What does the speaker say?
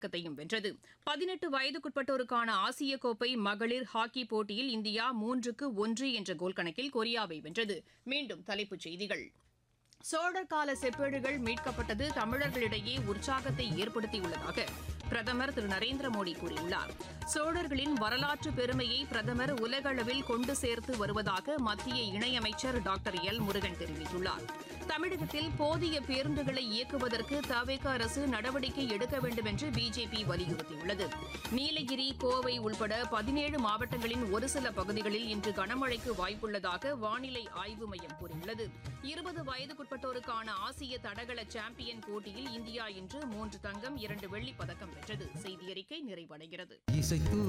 பதக்கத்தையும் வென்றது பதினெட்டு வயதுக்குட்பட்டோருக்கான ஆசிய கோப்பை மகளிர் ஹாக்கி போட்டியில் இந்தியா மூன்றுக்கு ஒன்று என்ற கோல் கணக்கில் கொரியாவை வென்றது மீண்டும் தலைப்புச் செய்திகள் சோழர் கால செப்பேடுகள் மீட்கப்பட்டது தமிழர்களிடையே உற்சாகத்தை ஏற்படுத்தியுள்ளதாக பிரதமர் திரு நரேந்திர மோடி கூறியுள்ளார் சோழர்களின் வரலாற்று பெருமையை பிரதமர் உலகளவில் கொண்டு சேர்த்து வருவதாக மத்திய இணையமைச்சர் டாக்டர் எல் முருகன் தெரிவித்துள்ளார் தமிழகத்தில் போதிய பேருந்துகளை இயக்குவதற்கு தவேக அரசு நடவடிக்கை எடுக்க வேண்டும் என்று பிஜேபி வலியுறுத்தியுள்ளது நீலகிரி கோவை உள்பட பதினேழு மாவட்டங்களின் ஒரு சில பகுதிகளில் இன்று கனமழைக்கு வாய்ப்புள்ளதாக வானிலை ஆய்வு மையம் கூறியுள்ளது இருபது வயதுக்குட்பட்டோருக்கான ஆசிய தடகள சாம்பியன் போட்டியில் இந்தியா இன்று மூன்று தங்கம் இரண்டு வெள்ளிப் பதக்கம் வென்றது செய்தியறிக்கை நிறைவடைகிறது இசைத்து